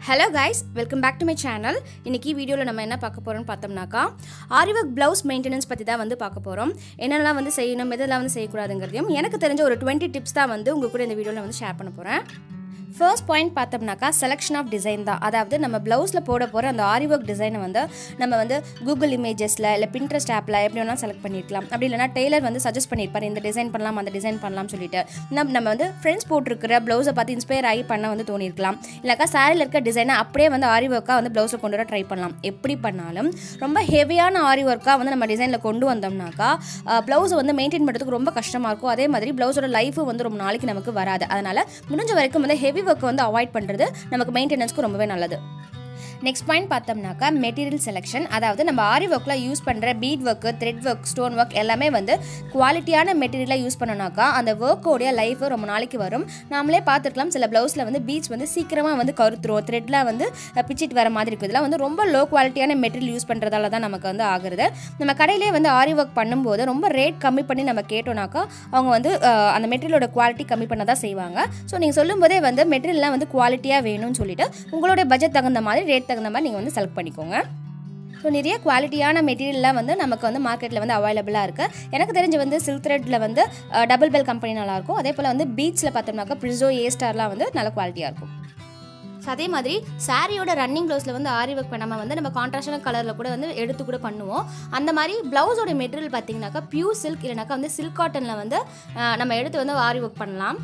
hello guys welcome back to my channel இன்னைக்கு வீடியோவில் நம்ம என்ன பார்க்க போகிறோம்னு பார்த்தோம்னாக்கா ஆரிவர்க் ப்ளவுஸ் மெயின்டெனன்ஸ் பற்றி தான் வந்து பார்க்க போகிறோம் என்னென்னலாம் வந்து செய்யணும் எதெல்லாம் வந்து செய்யக்கூடாதுங்கிறதையும் எனக்கு தெரிஞ்ச ஒரு டுவெண்ட்டி டிப்ஸ் தான் வந்து உங்கள் கூட இந்த வீடியோவில் வந்து ஷேர் பண்ண போகிறேன் ஃபர்ஸ்ட் பாயிண்ட் பார்த்தோம்னாக்கா செலெக்ஷன் ஆஃப் டிசைன் தான் அதாவது நம்ம ப்ளவுஸில் போட போகிற அந்த ஆரி ஒர்க் டிசைனை வந்து நம்ம வந்து கூகுள் இமேஜஸில் இல்லை பின்ட்ரெஸ்ட் ஆப்பில் எப்படி வேணாலும் செலக்ட் பண்ணியிருக்கலாம் அப்படி இல்லைனா டெய்லர் வந்து சஜஸ்ட் பண்ணியிருப்பார் இந்த டிசைன் பண்ணலாம் அந்த டிசைன் பண்ணலாம்னு சொல்லிட்டு நம்ம நம்ம வந்து ஃப்ரெண்ட்ஸ் போட்டிருக்கிற ப்ளவுஸை பார்த்து இன்ஸ்பயர் ஆகி பண்ண வந்து தோணியிருக்கலாம் இல்லைக்கா சாரியில் இருக்க டிசைனை அப்படியே வந்து ஆரி ஒர்க்காக வந்து ப்ளவுஸில் கொண்டு வர ட்ரை பண்ணலாம் எப்படி பண்ணாலும் ரொம்ப ஹெவியான ஆரி ஒர்க்காக வந்து நம்ம டிசைனில் கொண்டு வந்தோம்னாக்கா ப்ளவுஸை வந்து மெயின்டைன் பண்ணுறதுக்கு ரொம்ப கஷ்டமாக இருக்கும் அதே மாதிரி ப்ளவுஸோட லைஃபு வந்து ரொம்ப நாளைக்கு நமக்கு வராது அதனால் முடிஞ்ச வரைக்கும் வந்து ஹெவி ஒர்க்கை வந்து அவாய்ட் பண்ணுறது நமக்கு மெயின்டெனன்ஸ்க்கு ரொம்பவே நல்லது நெக்ஸ்ட் பாயிண்ட் பார்த்தோம்னாக்கா மெட்டீரியல் செலெக்ஷன் அதாவது நம்ம ஆரி ஒர்க்கில் யூஸ் பண்ணுற bead work thread work stone work எல்லாமே வந்து குவாலிட்டியான மெட்டீரியலாக யூஸ் பண்ணோம்னாக்கா அந்த ஒர்க்கோடைய லைஃபு ரொம்ப நாளைக்கு வரும் நாமளே பார்த்துருக்கலாம் சில ப்ளவுஸில் வந்து பீட்ஸ் வந்து சீக்கிரமாக வந்து கருத்துரும் த்ரெட்லாம் வந்து பிச்சிட்டு வர மாதிரி இருக்குது இதெல்லாம் வந்து ரொம்ப லோ குவாலிட்டியான மெட்டீரியல் யூஸ் பண்ணுறதால தான் நமக்கு வந்து ஆகுறது நம்ம கடையிலே வந்து ஆரி ஒர்க் பண்ணும்போது ரொம்ப ரேட் கம்மி பண்ணி நம்ம கேட்டோம்னாக்கா அவங்க வந்து அஹ், அந்த மெட்டீரியலோட குவாலிட்டி கம்மி பண்ண தான் செய்வாங்க ஸோ நீங்கள் சொல்லும்போதே வந்து மெட்டீரியல்லாம் வந்து குவாலிட்டியாக வேணும்னு சொல்லிட்டு உங்களுடைய பட்ஜெட் தகுந்த மாதிரி ரேட் தகுந்த மாதிரி நீங்கள் வந்து செலக்ட் பண்ணிக்கோங்க ஸோ நிறைய குவாலிட்டியான மெட்டீரியல்லாம் வந்து நமக்கு வந்து மார்க்கெட்டில் வந்து அவைலபிளாக இருக்குது எனக்கு தெரிஞ்சு வந்து சில்க் த்ரெட்டில் வந்து டபுள் பெல் கம்பெனி நல்லாயிருக்கும் அதே போல் வந்து பீச்சில் பார்த்தோம்னாக்கா ப்ரிசோ ஏ ஸ்டார்லாம் வந்து நல்ல குவாலிட்டியாக இருக்கும் ஸோ அதே மாதிரி சாரியோட ரன்னிங் ப்ளவுஸில் வந்து ஆரி ஒர்க் பண்ணாமல் வந்து நம்ம கான்ட்ராஸ்டான கலரில் கூட வந்து எடுத்து கூட பண்ணுவோம் அந்த மாதிரி ப்ளவுஸோட மெட்டீரியல் பார்த்தீங்கன்னாக்கா பியூர் சில்க் இல்லைனாக்கா வந்து சில்க் காட்டனில் வந்து அஹ், நம்ம எடுத்து வந்து ஆரி ஒர்க் பண்ணலாம்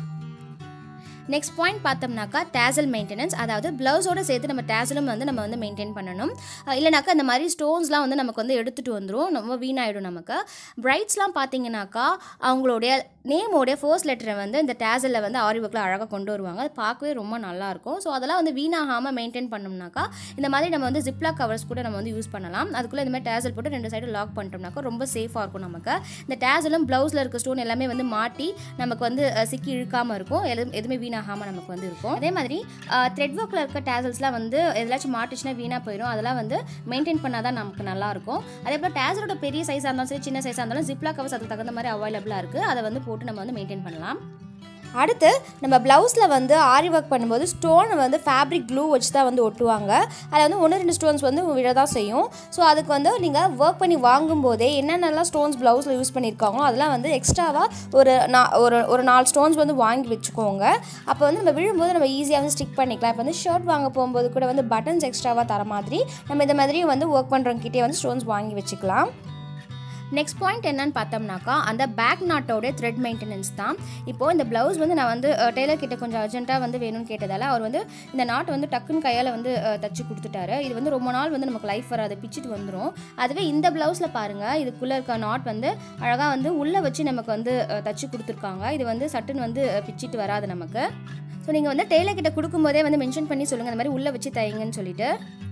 நெக்ஸ்ட் பாயிண்ட் பார்த்தோம்னாக்கா டேசல் மெயின்டெனன்ஸ் அதாவது ப்ளவுஸோட சேர்த்து நம்ம டேசலும் வந்து நம்ம வந்து மெயின்டைன் பண்ணணும் அஹ் இல்லைனாக்கா இந்த மாதிரி ஸ்டோன்ஸ்லாம் வந்து நமக்கு வந்து எடுத்துகிட்டு வந்துடும் ரொம்ப வீணாயிடும் நமக்கு பிரைட்ஸ்லாம் பார்த்தீங்கன்னாக்கா அவங்களுடைய நேமோடைய ஃபர்ஸ்ட் லெட்டரை வந்து இந்த டேசலில் வந்து ஆரி ஒர்க்கில் அழகாக கொண்டு வருவாங்க அது பார்க்கவே ரொம்ப நல்லாயிருக்கும் ஸோ அதெல்லாம் வந்து வீணாகாமல் மெயின்டைன் பண்ணோம்னாக்கா இந்த மாதிரி நம்ம வந்து ஜிப்லாக் கவர்ஸ் கூட நம்ம வந்து யூஸ் பண்ணலாம் அதுக்குள்ளே இந்த மாதிரி டேசல் போட்டு ரெண்டு சைடு லாக் பண்ணிட்டோம்னாக்கா ரொம்ப சேஃபாக இருக்கும் நமக்கு இந்த டேசலும் ப்ளவுஸில் இருக்க ஸ்டோன் எல்லாமே வந்து மாட்டி நமக்கு வந்து அஹ், சிக்கி இழுக்காமல் இருக்கும் எது எதுவுமே வீணாகாமல் நமக்கு வந்து இருக்கும் அதே மாதிரி த்ரெட் ஒர்க்கில் இருக்க டேசல்ஸ்லாம் வந்து எதாச்சும் மாட்டுச்சுன்னா வீணாக போயிடும் அதெல்லாம் வந்து மெயின்டைன் பண்ணால் தான் நமக்கு நல்லாயிருக்கும் அதே போல் டேசலோட பெரிய சைஸாக இருந்தாலும் சரி சின்ன சைஸாக இருந்தாலும் ஜிப்லா கவர்ஸ் அதுக்கு தகுந்த மாதிரி அவைலபிளாக இருக்குது அதை வந்து போட்டு நம்ம வந்து மெயின்டைன் பண்ணலாம் அடுத்து நம்ம ப்ளவுஸில் வந்து ஆரி ஒர்க் பண்ணும்போது ஸ்டோனை வந்து ஃபேப்ரிக் க்ளூ வச்சு தான் வந்து ஒட்டுவாங்க அதில் வந்து ஒன்று ரெண்டு ஸ்டோன்ஸ் வந்து விழ தான் செய்யும் ஸோ அதுக்கு வந்து நீங்கள் ஒர்க் பண்ணி வாங்கும்போதே என்னென்னலாம் ஸ்டோன்ஸ் ப்ளவுஸில் யூஸ் பண்ணியிருக்காங்களோ அதெல்லாம் வந்து எக்ஸ்ட்ராவாக ஒரு நா ஒரு ஒரு நாலு ஸ்டோன்ஸ் வந்து வாங்கி வச்சுக்கோங்க அப்போ வந்து நம்ம விழும்போது நம்ம ஈஸியாக வந்து ஸ்டிக் பண்ணிக்கலாம் இப்போ வந்து ஷர்ட் வாங்க போகும்போது கூட வந்து பட்டன்ஸ் எக்ஸ்ட்ராவாக தர மாதிரி நம்ம இந்த மாதிரி வந்து ஒர்க் பண்ணுறவங்கிட்டே வந்து ஸ்டோன்ஸ் வாங்கி வச்சுக்கலாம் நெக்ஸ்ட் பாயிண்ட் என்னன்னு பார்த்தோம்னாக்கா அந்த பேக் நாட்டோட த்ரெட் மெயின்டெனன்ஸ் தான் இப்போது இந்த ப்ளவுஸ் வந்து நான் வந்து டெய்லர் கிட்ட கொஞ்சம் அர்ஜென்ட்டாக வந்து வேணும்னு கேட்டதால அவர் வந்து இந்த நாட்டை வந்து டக்குன்னு கையால் வந்து அஹ், தச்சு கொடுத்துட்டாரு இது வந்து ரொம்ப நாள் வந்து நமக்கு லைஃப் வராது பிச்சுட்டு வந்துடும் அதுவே இந்த ப்ளவுஸில் பாருங்கள் இதுக்குள்ளே இருக்க நாட் வந்து அழகாக வந்து உள்ளே வச்சு நமக்கு வந்து அஹ், தச்சு கொடுத்துருக்காங்க இது வந்து சட்டுன்னு வந்து அஹ், பிச்சிட்டு வராது நமக்கு ஸோ நீங்கள் வந்து டெய்லர் கிட்ட கொடுக்கும்போதே வந்து மென்ஷன் பண்ணி சொல்லுங்கள் இந்த மாதிரி உள்ளே வச்சு தைங்கன்னு சொல்லிட்டு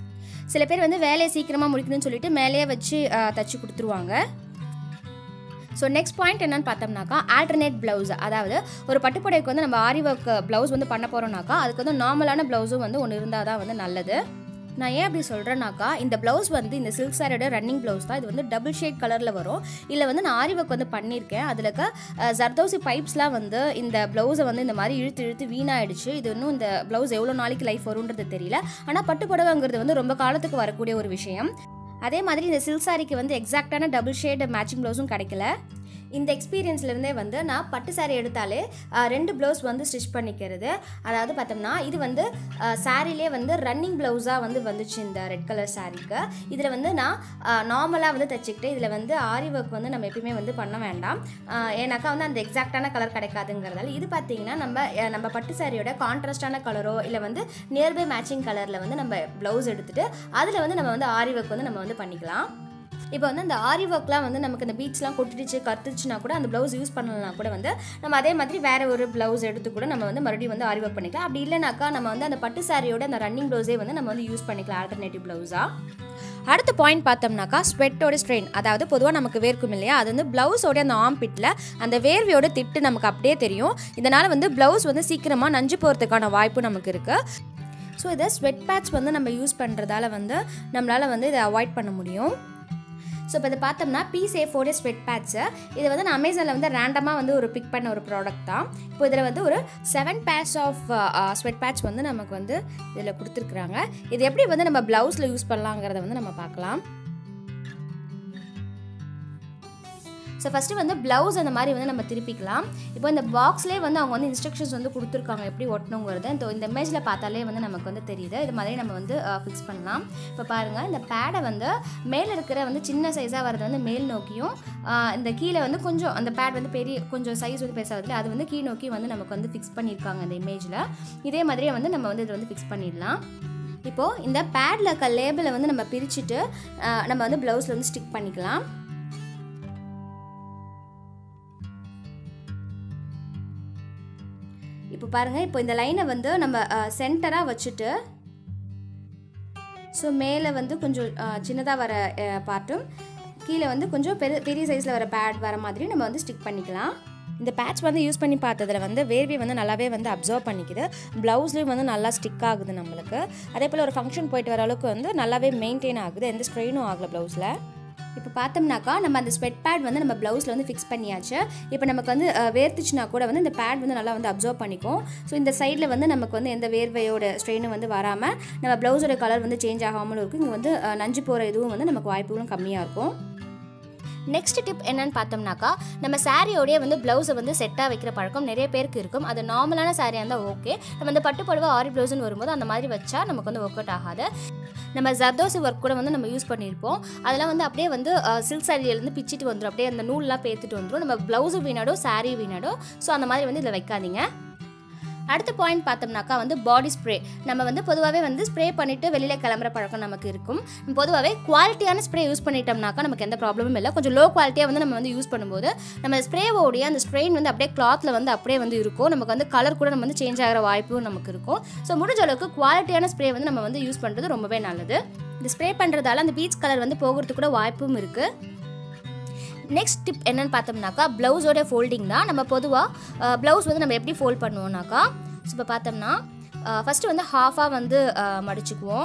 சில பேர் வந்து வேலையை சீக்கிரமாக முடிக்கணும்னு சொல்லிட்டு மேலேயே வச்சு அஹ், தச்சு கொடுத்துருவாங்க ஸோ நெக்ஸ்ட் பாயிண்ட் என்னன்னு பார்த்தோம்னாக்கா ஆல்டர்னேட் ப்ளவுஸ் அதாவது ஒரு பட்டுப்புடைக்கு வந்து நம்ம ஆரி ஒர்க் ப்ளவுஸ் வந்து பண்ண போகிறோம்னாக்கா அதுக்கு வந்து நார்மலான ப்ளவுஸும் வந்து ஒன்று இருந்தால் தான் வந்து நல்லது நான் ஏன் அப்படி சொல்கிறேன்னாக்கா இந்த ப்ளவுஸ் வந்து இந்த சில்க் சாரியோட ரன்னிங் ப்ளவுஸ் தான் இது வந்து டபுள் ஷேட் கலரில் வரும் இல்லை வந்து நான் ஆரி ஒர்க் வந்து பண்ணியிருக்கேன் அதில் இருக்க அஹ், ஜர்தோசி பைப்ஸ்லாம் வந்து இந்த ப்ளவுஸை வந்து இந்த மாதிரி இழுத்து இழுத்து வீணாயிடுச்சு இது இன்னும் இந்த ப்ளவுஸ் எவ்வளோ நாளைக்கு லைஃப் வரும்ன்றது தெரியல ஆனால் பட்டு புடவைங்கிறது வந்து ரொம்ப காலத்துக்கு வரக்கூடிய ஒரு விஷயம் அதே மாதிரி இந்த சில்க் சாரிக்கு வந்து எக்ஸாக்டான டபுள் ஷேட் மேட்சிங் ப்ளவுஸும் கிடைக்கல இந்த எக்ஸ்பீரியன்ஸ்லேருந்தே வந்து நான் பட்டு சாரி எடுத்தாலே ஆஹ், ரெண்டு ப்ளவுஸ் வந்து ஸ்டிச் பண்ணிக்கிறது அதாவது பார்த்தோம்னா இது வந்து சாரிலே வந்து ரன்னிங் ப்ளவுஸாக வந்து வந்துச்சு இந்த ரெட் கலர் சாரீக்கு இதில் வந்து நான் நார்மலாக வந்து தைச்சிக்கிட்டு இதில் வந்து ஆரி ஒர்க் வந்து நம்ம எப்பயுமே வந்து பண்ண வேண்டாம் ஆஹ், ஏன்னாக்கா வந்து அந்த எக்ஸாக்டான கலர் கிடைக்காதுங்கிறதால இது பார்த்தீங்கன்னா நம்ம அஹ், நம்ம பட்டு சாரியோட கான்ட்ராஸ்டான கலரோ இல்லை வந்து நியர்பை மேட்சிங் கலரில் வந்து நம்ம ப்ளவுஸ் எடுத்துட்டு அதில் வந்து நம்ம வந்து ஆரி ஒர்க் வந்து நம்ம வந்து பண்ணிக்கலாம் இப்போ வந்து அந்த ஆரி ஒர்க்லாம் வந்து நமக்கு இந்த பீட்ஸ்லாம் கொட்டிடுச்சு கத்துச்சுன்னா கூட அந்த ப்ளவுஸ் யூஸ் பண்ணலாம் கூட வந்து நம்ம அதே மாதிரி வேற ஒரு ப்ளவுஸ் எடுத்து கூட நம்ம வந்து மறுபடியும் வந்து ஆரி ஒர்க் பண்ணிக்கலாம் அப்படி இல்லைனாக்கா நம்ம வந்து அந்த பட்டு சாரியோட அந்த ரன்னிங் ப்ளவுஸே வந்து நம்ம வந்து யூஸ் பண்ணிக்கலாம் ஆல்டர்னேட்டிவ் ப்ளவுஸாக அடுத்த பாயிண்ட் பார்த்தோம்னாக்கா ஸ்வெட்டோட ஸ்ட்ரெயின் அதாவது பொதுவாக நமக்கு வேர்க்கும் இல்லையா அது வந்து ப்ளவுஸோட அந்த ஆம் பிட்டில் அந்த வேர்வையோட திட்டு நமக்கு அப்படியே தெரியும் இதனால் வந்து ப்ளவுஸ் வந்து சீக்கிரமாக நஞ்சு போகிறதுக்கான வாய்ப்பு நமக்கு இருக்குது ஸோ இதை ஸ்வெட் பேட்ச் வந்து நம்ம யூஸ் பண்ணுறதால வந்து நம்மளால் வந்து இதை அவாய்ட் பண்ண முடியும் ஸோ இப்போ இதை பார்த்தோம்னா பி சேஃபோடைய ஸ்வெட் பேட்ஸு இது வந்து நான் அமேசானில் வந்து ரேண்டமாக வந்து ஒரு பிக் பண்ண ஒரு ப்ராடக்ட் தான் இப்போ இதில் வந்து ஒரு seven patch of sweat patch வந்து நமக்கு வந்து இதில் கொடுத்துருக்குறாங்க இது எப்படி வந்து நம்ம ப்ளவுஸில் யூஸ் பண்ணலாங்கிறத வந்து நம்ம பார்க்கலாம் ஸோ ஃபஸ்ட்டு வந்து ப்ளவுஸ் அந்த மாதிரி வந்து நம்ம திருப்பிக்கலாம் இப்போ இந்த பாக்ஸ்லேயே வந்து அவங்க வந்து இன்ஸ்ட்ரக்ஷன்ஸ் வந்து கொடுத்துருக்காங்க எப்படி ஒட்டணுங்கிறது இந்த இந்த இமேஜில் பார்த்தாலே வந்து நமக்கு வந்து தெரியுது இது மாதிரி நம்ம வந்து ஃபிக்ஸ் பண்ணலாம் இப்போ பாருங்கள் இந்த பேடை வந்து மேலே இருக்கிற வந்து சின்ன சைஸாக வரது வந்து மேல் நோக்கியும் ஆஹ் இந்த கீழே வந்து கொஞ்சம் அந்த பேட் வந்து பெரிய கொஞ்சம் சைஸ் வந்து பெருசாக அது வந்து கீழ் நோக்கி வந்து நமக்கு வந்து ஃபிக்ஸ் பண்ணியிருக்காங்க இந்த இமேஜில் இதே மாதிரியே வந்து நம்ம வந்து இதை வந்து ஃபிக்ஸ் பண்ணிடலாம் இப்போது இந்த பேடில் இருக்க லேபிளை வந்து நம்ம பிரிச்சுட்டு ஆஹ் நம்ம வந்து ப்ளவுஸில் வந்து ஸ்டிக் பண்ணிக்கலாம் இப்போ பாருங்கள் இப்போ இந்த லைனை வந்து நம்ம சென்டராக வச்சுட்டு ஸோ மேலே வந்து கொஞ்சம் சின்னதாக வர பார்ட்டும் கீழே வந்து கொஞ்சம் பெரு பெரிய சைஸில் வர பேட் வர மாதிரி நம்ம வந்து ஸ்டிக் பண்ணிக்கலாம் இந்த பேட்ச் வந்து யூஸ் பண்ணி பார்த்ததில் வந்து வேர்வை வந்து நல்லாவே வந்து அப்சர்வ் பண்ணிக்குது ப்ளவுஸ்லேயும் வந்து நல்லா ஸ்டிக் ஆகுது நம்மளுக்கு அதே போல் ஒரு ஃபங்க்ஷன் போயிட்டு வர அளவுக்கு வந்து நல்லாவே மெயின்டைன் ஆகுது எந்த ஸ்ட்ரெயினும் ஆகலை ப்ளவுஸில் இப்போ பார்த்தோம்னாக்கா நம்ம அந்த ஸ்வெட் பேட் வந்து நம்ம ப்ளவுஸில் வந்து ஃபிக்ஸ் பண்ணியாச்சு இப்போ நமக்கு வந்து அஹ், வேர்த்துச்சுனா கூட வந்து இந்த பேட் வந்து நல்லா வந்து அப்சர்வ் பண்ணிக்கும் ஸோ இந்த சைடில் வந்து நமக்கு வந்து எந்த வேர்வையோட ஸ்ட்ரெயினும் வந்து வராமல் நம்ம ப்ளவுஸோட கலர் வந்து சேஞ்ச் ஆகாமலும் இருக்கும் இங்கே வந்து அஹ், நஞ்சு போகிற இதுவும் வந்து நமக்கு வாய்ப்புகளும் கம்மியாக இருக்கும் நெக்ஸ்ட் டிப் என்னன்னு பார்த்தோம்னாக்கா நம்ம சாரியோடைய வந்து ப்ளவுஸை வந்து செட்டாக வைக்கிற பழக்கம் நிறைய பேருக்கு இருக்கும் அது நார்மலான சாரியாக இருந்தால் ஓகே நம்ம இந்த பட்டு புடவை ஆரி ப்ளவுஸ்னு வரும்போது அந்த மாதிரி வச்சா நமக்கு வந்து ஒர்க் அவுட் ஆகாது நம்ம ஜர்தோசி ஒர்க் கூட வந்து நம்ம யூஸ் பண்ணியிருப்போம் அதெல்லாம் வந்து அப்படியே வந்து சில்க் சாரியிலேருந்து பிச்சிட்டு வந்துடும் அப்படியே அந்த நூல்லாம் பேத்துட்டு வந்துடும் நம்ம ப்ளவுஸும் வீணாடும் சாரி வீணாடும் ஸோ அந்த மாதிரி வந்து இதில் வைக்காதீங்க அடுத்த பாயிண்ட் பார்த்தோம்னாக்கா வந்து பாடி ஸ்ப்ரே நம்ம வந்து பொதுவாகவே வந்து ஸ்ப்ரே பண்ணிவிட்டு வெளியில் கிளம்புற பழக்கம் நமக்கு இருக்கும் பொதுவாகவே குவாலிட்டியான ஸ்ப்ரே யூஸ் பண்ணிட்டோம்னாக்கா நமக்கு எந்த ப்ராப்ளமும் இல்லை கொஞ்சம் லோ குவாலிட்டியாக வந்து நம்ம வந்து யூஸ் பண்ணும்போது நம்ம ஸ்ப்ரேவோடைய அந்த ஸ்ட்ரெயின் வந்து அப்படியே கிளாத்தில் வந்து அப்படியே வந்து இருக்கும் நமக்கு வந்து கலர் கூட நம்ம வந்து சேஞ்ச் ஆகிற வாய்ப்பும் நமக்கு இருக்கும் ஸோ முடிஞ்ச அளவுக்கு குவாலிட்டியான ஸ்ப்ரே வந்து நம்ம வந்து யூஸ் பண்ணுறது ரொம்பவே நல்லது இந்த ஸ்ப்ரே பண்ணுறதால அந்த பீச் கலர் வந்து போகிறதுக்கு கூட வாய்ப்பும் இருக்குது நெக்ஸ்ட் டிப் என்னன்னு பார்த்தோம்னாக்கா ப்ளவுஸோட ஃபோல்டிங் தான் நம்ம பொதுவாக ப்ளவுஸ் வந்து நம்ம எப்படி ஃபோல்ட் பண்ணுவோம்னாக்கா ஸோ இப்போ பார்த்தோம்னா ஃபஸ்ட்டு வந்து ஹாஃபாக வந்து அஹ், மடிச்சுக்குவோம்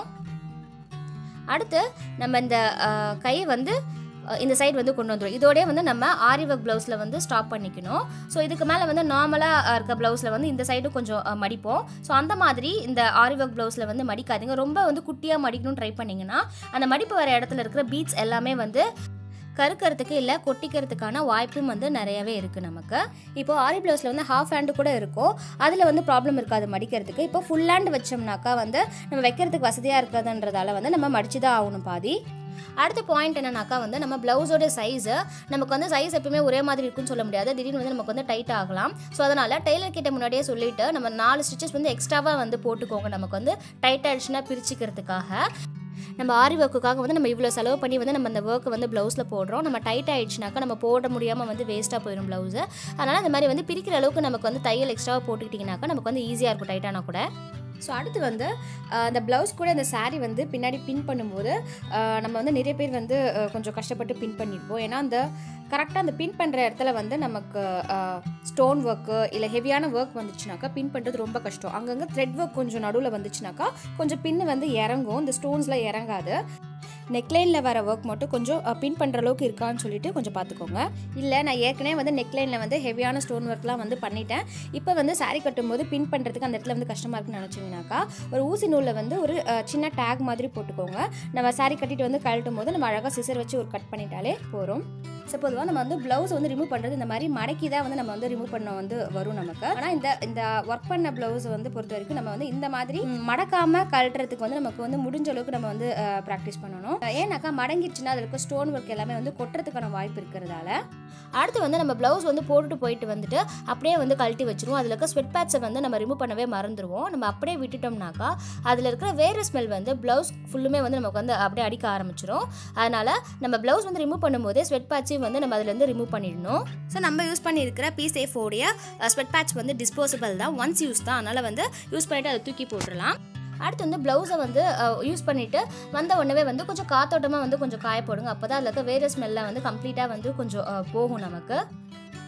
அடுத்து நம்ம இந்த அஹ், கையை வந்து அஹ், இந்த சைடு வந்து கொண்டு வந்துடும் இதோடய வந்து நம்ம ஆரி ஒர்க் ப்ளவுஸில் வந்து ஸ்டாப் பண்ணிக்கணும் ஸோ இதுக்கு மேலே வந்து நார்மலாக இருக்க ப்ளவுஸில் வந்து இந்த சைடு கொஞ்சம் அஹ், மடிப்போம் ஸோ அந்த மாதிரி இந்த ஆரி ஒர்க் ப்ளவுஸில் வந்து மடிக்காதீங்க ரொம்ப வந்து குட்டியாக மடிக்கணும்னு ட்ரை பண்ணிங்கன்னா அந்த மடிப்பு வர இடத்துல இருக்கிற பீட்ஸ் எல்லாமே வந்து கருக்கிறதுக்கு இல்லை கொட்டிக்கிறதுக்கான வாய்ப்பும் வந்து நிறையவே இருக்குது நமக்கு இப்போ ஆரி ப்ளவுஸில் வந்து ஹாஃப் ஹேண்டு கூட இருக்கும் அதில் வந்து ப்ராப்ளம் இருக்காது மடிக்கிறதுக்கு இப்போ ஃபுல் ஹேண்ட் வச்சோம்னாக்கா வந்து நம்ம வைக்கிறதுக்கு வசதியாக இருக்கிறதுன்றதால வந்து நம்ம மடிச்சு தான் ஆகணும் பாதி அடுத்த பாயிண்ட் என்னன்னாக்கா வந்து நம்ம ப்ளவுஸோட சைஸு நமக்கு வந்து சைஸ் எப்பவுமே ஒரே மாதிரி இருக்குன்னு சொல்ல முடியாது திடீர்னு வந்து நமக்கு வந்து டைட் ஆகலாம் ஸோ அதனால் டெய்லர் கிட்ட முன்னாடியே சொல்லிட்டு நம்ம நாலு ஸ்டிச்சஸ் வந்து எக்ஸ்ட்ராவாக வந்து போட்டுக்கோங்க நமக்கு வந்து டைட் ஆயிடுச்சுன்னா பிரிச்சுக்கிறதுக்காக நம்ம ஆரி ஒர்க்குக்காக வந்து நம்ம இவ்வளோ செலவு பண்ணி வந்து நம்ம அந்த ஒர்க்கை வந்து ப்ளவுஸில் போடுறோம் நம்ம டைட் ஆயிடுச்சுனாக்கா நம்ம போட முடியாமல் வந்து வேஸ்ட்டாக போயிடும் ப்ளவுஸு அதனால் அந்த மாதிரி வந்து பிரிக்கிற அளவுக்கு நமக்கு வந்து தையல் எக்ஸ்ட்ராவாக போட்டுக்கிட்டிங்கனாக்கா நமக்கு வந்து ஈஸியாக இருக்கும் டைட்டானா கூட ஸோ அடுத்து வந்து அஹ், அந்த ப்ளவுஸ் கூட இந்த saree வந்து பின்னாடி பின் பண்ணும்போது அஹ், நம்ம வந்து நிறைய பேர் வந்து அஹ், கொஞ்சம் கஷ்டப்பட்டு பின் பண்ணியிருப்போம் ஏன்னா அந்த கரெக்டாக அந்த பின் பண்ணுற இடத்துல வந்து நமக்கு ஸ்டோன் ஒர்க்கு இல்லை ஹெவியான ஒர்க் வந்துச்சுனாக்கா பின் பண்ணுறது ரொம்ப கஷ்டம் அங்கங்கே த்ரெட் ஒர்க் கொஞ்சம் நடுவில் வந்துச்சுனாக்கா கொஞ்சம் பின்னு வந்து இறங்கும் இந்த ஸ்டோன்ஸில் இறங்காது நெக்லைனில் வர ஒர்க் மட்டும் கொஞ்சம் பின் பண்ணுற அளவுக்கு இருக்கான்னு சொல்லிட்டு கொஞ்சம் பார்த்துக்கோங்க இல்லை நான் ஏற்கனவே வந்து நெக்லைனில் வந்து ஹெவியான ஸ்டோன் ஒர்க்லாம் வந்து பண்ணிட்டேன் இப்போ வந்து saree கட்டும்போது பின் பண்ணுறதுக்கு அந்த இடத்துல வந்து கஷ்டமாக இருக்குன்னு நினச்சிங்கனாக்கா ஒரு ஊசி நூலில் வந்து ஒரு அஹ், சின்ன டேக் மாதிரி போட்டுக்கோங்க நம்ம saree கட்டிட்டு வந்து கழட்டும் போது நம்ம அழகாக சிசர் வச்சு ஒரு கட் பண்ணிட்டாலே போகிறோம் ஸோ பொதுவாக நம்ம வந்து ப்ளவுஸ் வந்து ரிமூவ் பண்ணுறது இந்த மாதிரி மடக்கி தான் வந்து நம்ம வந்து ரிமூவ் பண்ண வந்து வரும் நமக்கு ஆனால் இந்த இந்த ஒர்க் பண்ண ப்ளவுஸ் வந்து பொறுத்த வரைக்கும் நம்ம வந்து இந்த மாதிரி மடக்காம கழட்டுறதுக்கு வந்து நமக்கு வந்து முடிஞ்ச அளவுக்கு நம்ம வந்து ப்ராக்டிஸ் பண்ணணும் ஏன்னாக்கா மடங்கிடுச்சுன்னா அதில் இருக்க ஸ்டோன் ஒர்க் எல்லாமே வந்து கொட்டுறதுக்கான வாய்ப்பு இருக்கிறதால அடுத்து வந்து நம்ம ப்ளவுஸ் வந்து போட்டுட்டு போயிட்டு வந்துட்டு அப்படியே வந்து கழட்டி வச்சிருவோம் அதில் இருக்க ஸ்வெட் பேட்ஸை வந்து நம்ம ரிமூவ் பண்ணவே மறந்துடுவோம் நம்ம அப்படியே விட்டுட்டோம்னாக்கா அதில் இருக்கிற வேறு ஸ்மெல் வந்து ப்ளவுஸ் ஃபுல்லுமே வந்து நமக்கு வந்து அப்படியே அடிக்க ஆரம்பிச்சிடும் அதனால் நம்ம ப்ளவுஸ் வந்து ரிமூவ் பண்ணும்போதே ஸ்வெட் பேட்சையும் வந்து நம்ம அதுலேருந்து ரிமூவ் பண்ணிடணும் ஸோ நம்ம யூஸ் பண்ணியிருக்கிற பி சேஃபோடைய ஸ்வெட் பேட்ச் வந்து டிஸ்போசபிள் தான் ஒன்ஸ் யூஸ் தான் அதனால் வந்து யூஸ் பண்ணிவிட்டு அதை தூக்கி போட்டுடலாம் அடுத்து வந்து ப்ளவுஸை வந்து யூஸ் பண்ணிவிட்டு வந்த உடனே வந்து கொஞ்சம் காத்தோட்டமாக வந்து கொஞ்சம் காய போடுங்க அப்போ தான் அதில் இருக்க வேறு ஸ்மெல்லாம் வந்து கம்ப்ளீட்டாக வந்து கொஞ்சம் அஹ், போகும் நமக்கு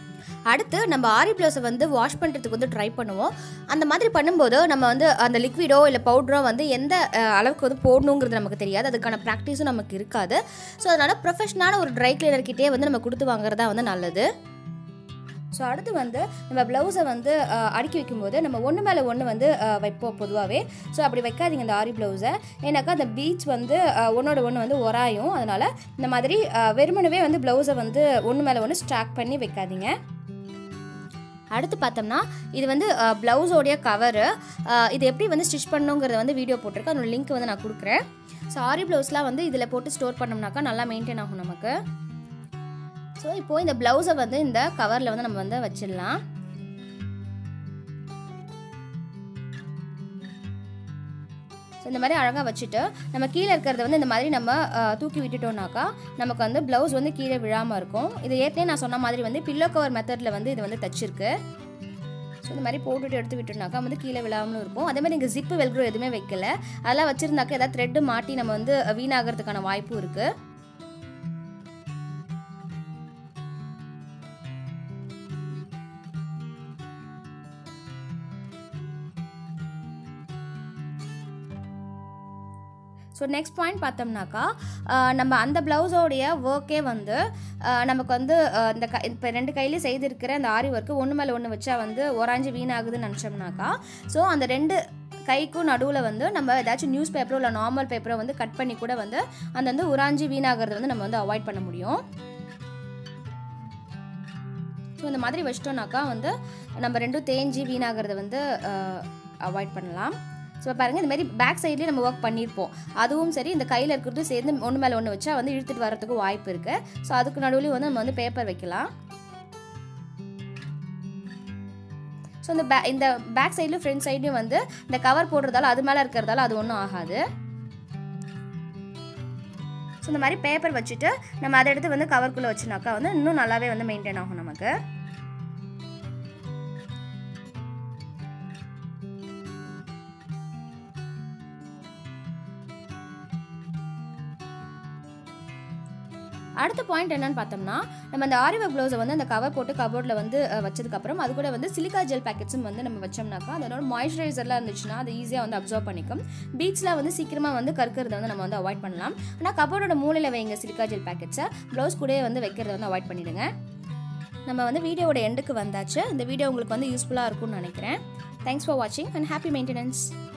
அடுத்து நம்ம ஆரி ப்ளவுஸை வந்து வாஷ் பண்ணுறதுக்கு வந்து ட்ரை பண்ணுவோம் அந்த மாதிரி பண்ணும்போது நம்ம வந்து அந்த லிக்விடோ இல்லை பவுடரோ வந்து எந்த அஹ், அளவுக்கு வந்து போடணுங்கிறது நமக்கு தெரியாது அதுக்கான ப்ராக்டிஸும் நமக்கு இருக்காது ஸோ அதனால் ப்ரொஃபஷனான ஒரு ட்ரை கிளீனர்கிட்டே வந்து நம்ம கொடுத்து வாங்குறதா வந்து நல்லது ஸோ அடுத்து வந்து நம்ம ப்ளவுஸை வந்து அஹ், அடுக்கி வைக்கும்போது நம்ம ஒன்று மேலே ஒன்று வந்து அஹ், வைப்போம் பொதுவாகவே ஸோ அப்படி வைக்காதீங்க இந்த ஆரி ப்ளவுஸை ஏன்னாக்கா அந்த பீச் வந்து அஹ், ஒன்றோட ஒன்று வந்து உராயும் அதனால் இந்த மாதிரி அஹ், வெறுமனவே வந்து ப்ளவுஸை வந்து ஒன்று மேலே ஒன்று ஸ்டாக் பண்ணி வைக்காதீங்க அடுத்து பார்த்தோம்னா இது வந்து ப்ளவுஸோடைய கவரு இது எப்படி வந்து ஸ்டிச் பண்ணுங்கிறத வந்து வீடியோ போட்டிருக்கேன் அதோட லிங்க் வந்து நான் கொடுக்குறேன் ஸோ ஆரி ப்ளவுஸ்லாம் வந்து இதில் போட்டு ஸ்டோர் பண்ணோம்னாக்கா நல்லா மெயின்டைன் ஆகும் நமக்கு ஸோ இப்போது இந்த ப்ளவுஸை வந்து இந்த கவரில் வந்து நம்ம வந்து வச்சிடலாம் ஸோ இந்த மாதிரி அழகாக வச்சுட்டு நம்ம கீழே இருக்கிறத வந்து இந்த மாதிரி நம்ம அஹ், தூக்கி விட்டுட்டோம்னாக்கா நமக்கு வந்து ப்ளவுஸ் வந்து கீழே விழாமல் இருக்கும் இது ஏற்கனவே நான் சொன்ன மாதிரி வந்து பில்லோ கவர் மெத்தடில் வந்து இது வந்து தச்சிருக்கு ஸோ இந்த மாதிரி போட்டுட்டு எடுத்து விட்டோம்னாக்கா வந்து கீழே விழாமலும் இருக்கும் அதே மாதிரி இங்கே ஜிப்பு வெல்க்ரோ எதுவுமே வைக்கல அதெல்லாம் வச்சுருந்தாக்கா ஏதாவது த்ரெட்டு மாட்டி நம்ம வந்து வீணாகிறதுக்கான வாய்ப்பும் இருக்குது ஸோ நெக்ஸ்ட் பாயிண்ட் பார்த்தோம்னாக்கா ஆஹ் நம்ம அந்த ப்ளவுஸோடைய ஒர்க்கே வந்து ஆஹ் நமக்கு வந்து ஆஹ் இந்த க இப்போ ரெண்டு கையிலையும் செய்திருக்கிற அந்த ஆரி ஒர்க்கு ஒன்று மேலே ஒன்று வச்சா வந்து ஒராஞ்சு வீணாகுதுன்னு நினச்சோம்னாக்கா ஸோ அந்த ரெண்டு கைக்கும் நடுவில் வந்து நம்ம ஏதாச்சும் நியூஸ் பேப்பரோ இல்லை நார்மல் பேப்பரோ வந்து கட் பண்ணி கூட வந்து அந்த வந்து உராஞ்சி வீணாகிறத வந்து நம்ம வந்து அவாய்ட் பண்ண முடியும் ஸோ இந்த மாதிரி வச்சிட்டோம்னாக்கா வந்து நம்ம ரெண்டும் தேஞ்சி வீணாகிறத வந்து அவாய்ட் பண்ணலாம் ஸோ பாருங்கள் இந்த மாதிரி பேக் சைட்லேயே நம்ம ஒர்க் பண்ணியிருப்போம் அதுவும் சரி இந்த கையில் இருக்கிறதும் சேர்ந்து ஒன்று மேலே ஒன்று வச்சா வந்து இழுத்துட்டு வரதுக்கு வாய்ப்பு இருக்குது ஸோ அதுக்கு நடுவுலையும் வந்து நம்ம வந்து பேப்பர் வைக்கலாம் ஸோ இந்த பே இந்த பேக் சைட்லையும் ஃப்ரண்ட் சைட்லையும் வந்து இந்த கவர் போடுறதால அது மேலே இருக்கிறதால அது ஒன்றும் ஆகாது ஸோ இந்த மாதிரி பேப்பர் வச்சுட்டு நம்ம அதை எடுத்து வந்து கவர்க்குள்ளே வச்சுனாக்கா வந்து இன்னும் நல்லாவே வந்து மெயின்டைன் ஆகும் நமக்கு அடுத்த பாயிண்ட் என்னன்னு பார்த்தோம்னா நம்ம அந்த ஆரி ஒர்க் ப்ளவுஸை வந்து அந்த கவர் போட்டு கபோர்டில் வந்து அஹ், வச்சதுக்கப்புறம் அது கூட வந்து சிலிக்கா ஜெல் பேக்கெட்ஸும் வந்து நம்ம வச்சோம்னாக்கா அதோட மாய்ஸ்சரைசர்லாம் இருந்துச்சுன்னா அது ஈஸியாக வந்து அப்சர்வ் பண்ணிக்கும் பீச்சில் வந்து சீக்கிரமாக வந்து கற்கிறத வந்து நம்ம வந்து அவாய்ட் பண்ணலாம் ஆனால் கபோர்டோட மூலையில் வைங்க சிலிக்கா ஜெல் பேக்கெட்ஸை ப்ளவுஸ் கூடயே வந்து வைக்கிறத வந்து அவாய்ட் பண்ணிடுங்க நம்ம வந்து வீடியோவோட எண்டுக்கு வந்தாச்சு இந்த வீடியோ உங்களுக்கு வந்து யூஸ்ஃபுல்லாக இருக்கும்னு நினைக்கிறேன் தேங்க்ஸ் ஃபார் வாட்சிங் அண்ட் ஹாப்பி மெயின்டெனன்ஸ்